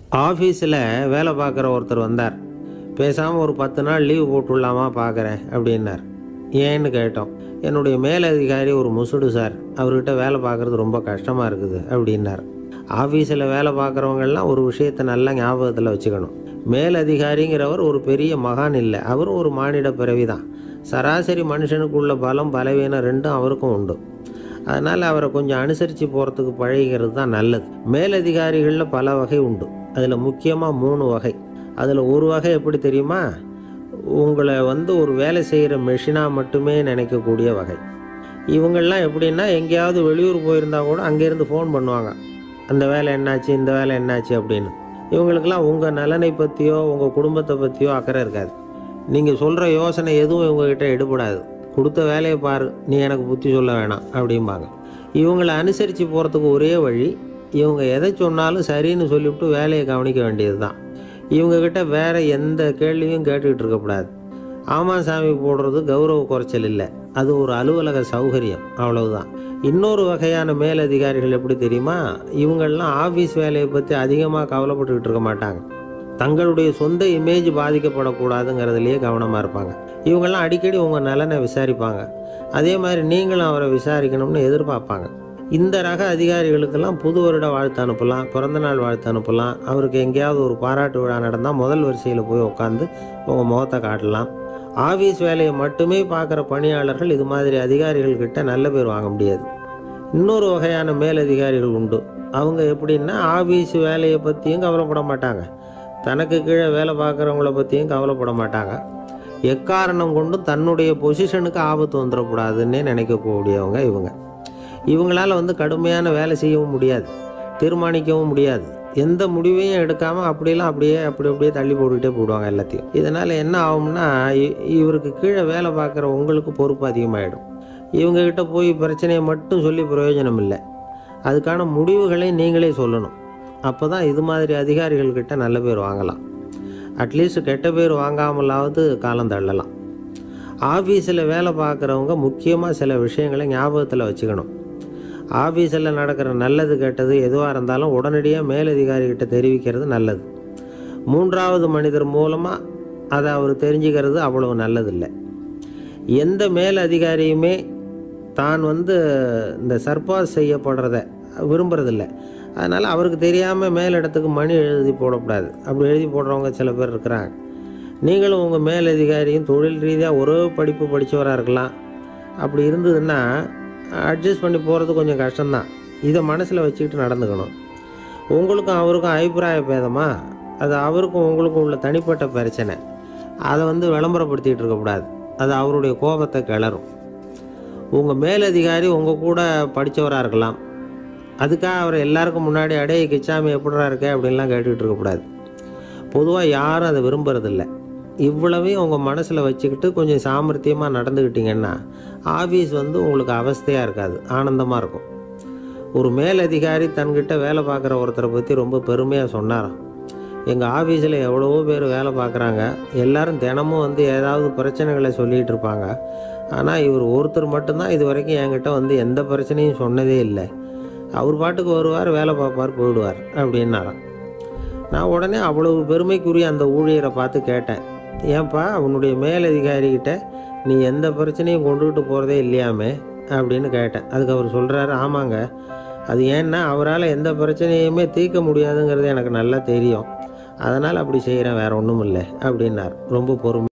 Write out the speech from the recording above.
ஆஃபீஸில் வேலை பார்க்குற ஒருத்தர் வந்தார் பேசாமல் ஒரு பத்து நாள் லீவ் போட்டுடலாமா பார்க்குறேன் அப்படின்னார் ஏன்னு கேட்டோம் என்னுடைய மேலதிகாரி ஒரு முசுடு சார் அவர்கிட்ட வேலை பார்க்குறது ரொம்ப கஷ்டமாக இருக்குது அப்படின்னார் ஆஃபீஸில் வேலை பார்க்குறவங்கெல்லாம் ஒரு விஷயத்தை நல்லா ஞாபகத்தில் வச்சுக்கணும் மேலதிகாரிங்கிறவர் ஒரு பெரிய மகான் இல்லை அவரும் ஒரு மானிட பிறவி தான் சராசரி மனுஷனுக்குள்ள பலம் பலவீனம் ரெண்டும் அவருக்கும் உண்டு அதனால் அவரை கொஞ்சம் அனுசரித்து போகிறதுக்கு பழகிக்கிறது தான் நல்லது மேலதிகாரிகளில் பல வகை உண்டு அதில் முக்கியமாக மூணு வகை அதில் ஒரு வகை எப்படி தெரியுமா உங்களை வந்து ஒரு வேலை செய்கிற மெஷினாக மட்டுமே நினைக்கக்கூடிய வகை இவங்கெல்லாம் எப்படின்னா எங்கேயாவது வெளியூர் போயிருந்தா கூட அங்கேருந்து ஃபோன் பண்ணுவாங்க அந்த வேலை என்னாச்சு இந்த வேலை என்னாச்சு அப்படின்னு இவங்களுக்கெல்லாம் உங்கள் நலனை பற்றியோ உங்கள் குடும்பத்தை பற்றியோ அக்கறை இருக்காது நீங்கள் சொல்கிற யோசனை எதுவும் இவங்ககிட்ட எடுபடாது கொடுத்த வேலையை பாரு நீ எனக்கு புத்தி சொல்ல வேணாம் அப்படிம்பாங்க இவங்களை அனுசரித்து போகிறதுக்கு ஒரே வழி இவங்க எதை சொன்னாலும் சரின்னு சொல்லிவிட்டு வேலையை கவனிக்க வேண்டியது தான் இவங்கக்கிட்ட வேறு எந்த கேள்வியும் கேட்டுக்கிட்டு இருக்கக்கூடாது ஆமாம் சாமி போடுறது கௌரவ குறைச்சல் இல்லை அது ஒரு அலுவலக சௌகரியம் அவ்வளவுதான் இன்னொரு வகையான மேலதிகாரிகள் எப்படி தெரியுமா இவங்கெல்லாம் ஆஃபீஸ் வேலையை பற்றி அதிகமாக கவலைப்பட்டுக்கிட்டு இருக்க மாட்டாங்க தங்களுடைய சொந்த இமேஜ் பாதிக்கப்படக்கூடாதுங்கிறதுலையே கவனமாக இருப்பாங்க இவங்கெல்லாம் அடிக்கடி உங்கள் நலனை விசாரிப்பாங்க அதே மாதிரி நீங்களும் அவரை விசாரிக்கணும்னு எதிர்பார்ப்பாங்க இந்த ரக அதிகாரிகளுக்கெல்லாம் புது வருட வாழ்த்து அனுப்பலாம் பிறந்தநாள் வாழ்த்து அனுப்பலாம் அவருக்கு எங்கேயாவது ஒரு பாராட்டு விழா நடந்தால் முதல் வரிசையில் போய் உட்காந்து உங்கள் முகத்தை காட்டலாம் ஆஃபீஸ் வேலையை மட்டுமே பார்க்குற பணியாளர்கள் இது மாதிரி அதிகாரிகள்கிட்ட நல்ல பேர் வாங்க முடியாது இன்னொரு வகையான மேலதிகாரிகள் உண்டு அவங்க எப்படின்னா ஆஃபீஸ் வேலையை பற்றியும் கவலைப்பட மாட்டாங்க தனக்கு கீழே வேலை பார்க்குறவங்கள பற்றியும் கவலைப்பட மாட்டாங்க எக்காரணம் கொண்டும் தன்னுடைய பொசிஷனுக்கு ஆபத்து வந்துடக்கூடாதுன்னே நினைக்கக்கூடியவங்க இவங்க இவங்களால வந்து கடுமையான வேலை செய்யவும் முடியாது தீர்மானிக்கவும் முடியாது எந்த முடிவையும் எடுக்காமல் அப்படியெல்லாம் அப்படியே அப்படி அப்படியே தள்ளி போட்டுக்கிட்டே போடுவாங்க எல்லாத்தையும் இதனால் என்ன ஆகும்னா இ- இவருக்கு கீழே வேலை பார்க்குற உங்களுக்கு பொறுப்பு அதிகமாகிடும் இவங்ககிட்ட போய் பிரச்சனையை மட்டும் சொல்லி பிரயோஜனம் இல்லை அதுக்கான முடிவுகளை நீங்களே சொல்லணும் அப்போ தான் இது மாதிரி அதிகாரிகள்கிட்ட நல்ல பேர் வாங்கலாம் அட்லீஸ்ட் கெட்ட பேர் வாங்காமலாவது காலம் தள்ளலாம் ஆஃபீஸில் வேலை பார்க்குறவங்க முக்கியமாக சில விஷயங்களை ஞாபகத்தில் வச்சுக்கணும் ஆஃபீஸில் நடக்கிற நல்லது கெட்டது எதுவாக இருந்தாலும் உடனடியாக மேலதிகாரிகிட்ட தெரிவிக்கிறது நல்லது மூன்றாவது மனிதர் மூலமாக அதை அவர் தெரிஞ்சுக்கிறது அவ்வளவு நல்லதில்லை எந்த மேல் அதிகாரியுமே தான் வந்து இந்த சர்பாஸ் செய்யப்படுறத விரும்புறதில்ல அதனால் அவருக்கு தெரியாமல் மேலிடத்துக்கு மணி எழுதி போடக்கூடாது அப்படி எழுதி போடுறவங்க சில பேர் இருக்கிறாங்க நீங்களும் உங்கள் மேலதிகாரியும் தொழில் ரீதியாக ஒரே படிப்பு படித்தவராக இருக்கலாம் அப்படி இருந்ததுன்னா அட்ஜஸ்ட் பண்ணி போகிறது கொஞ்சம் கஷ்டம்தான் இதை மனசில் வச்சுக்கிட்டு நடந்துக்கணும் உங்களுக்கும் அவருக்கும் அபிப்பிராய பேதமா அது அவருக்கும் உங்களுக்கும் உள்ள தனிப்பட்ட பிரச்சனை அதை வந்து விளம்பரப்படுத்திகிட்டு இருக்கக்கூடாது அது அவருடைய கோபத்தை கிளறும் உங்கள் மேலதிகாரி உங்கள் கூட படித்தவராக இருக்கலாம் அதுக்காக அவரை எல்லாருக்கும் முன்னாடி அடைய கிச்சாமி எப்படிடா இருக்க அப்படின்லாம் கேட்டுக்கிட்டு இருக்கக்கூடாது பொதுவாக யாரும் அதை விரும்புறதில்ல இவ்வளவையும் உங்கள் மனசில் வச்சுக்கிட்டு கொஞ்சம் சாமர்த்தியமாக நடந்துக்கிட்டீங்கன்னா ஆஃபீஸ் வந்து உங்களுக்கு அவஸ்தையாக இருக்காது ஆனந்தமாக இருக்கும் ஒரு மேலதிகாரி தன்கிட்ட வேலை பார்க்குற ஒருத்தரை பற்றி ரொம்ப பெருமையாக சொன்னாராம் எங்கள் ஆஃபீஸில் எவ்வளவோ பேர் வேலை பார்க்குறாங்க எல்லாரும் தினமும் வந்து ஏதாவது பிரச்சனைகளை சொல்லிகிட்டு இருப்பாங்க ஆனால் இவர் ஒருத்தர் மட்டும்தான் இது வரைக்கும் என்கிட்ட வந்து எந்த பிரச்சனையும் சொன்னதே இல்லை அவர் பாட்டுக்கு வருவார் வேலை பார்ப்பார் போயிடுவார் அப்படின்னாராம் நான் உடனே அவ்வளவு பெருமைக்குரிய அந்த ஊழியரை பார்த்து கேட்டேன் ஏன்பா உன்னுடைய மேலதிகாரிகிட்ட நீ எந்த பிரச்சனையும் கொண்டுகிட்டு போகிறதே இல்லையாமே அப்படின்னு கேட்டேன் அதுக்கு அவர் சொல்கிறாரு ஆமாங்க அது ஏன்னா அவரால் எந்த பிரச்சனையுமே தீர்க்க முடியாதுங்கிறது எனக்கு நல்லா தெரியும் அதனால் அப்படி செய்கிறேன் வேற ஒன்றும் இல்லை அப்படின்னார் ரொம்ப பொறுமை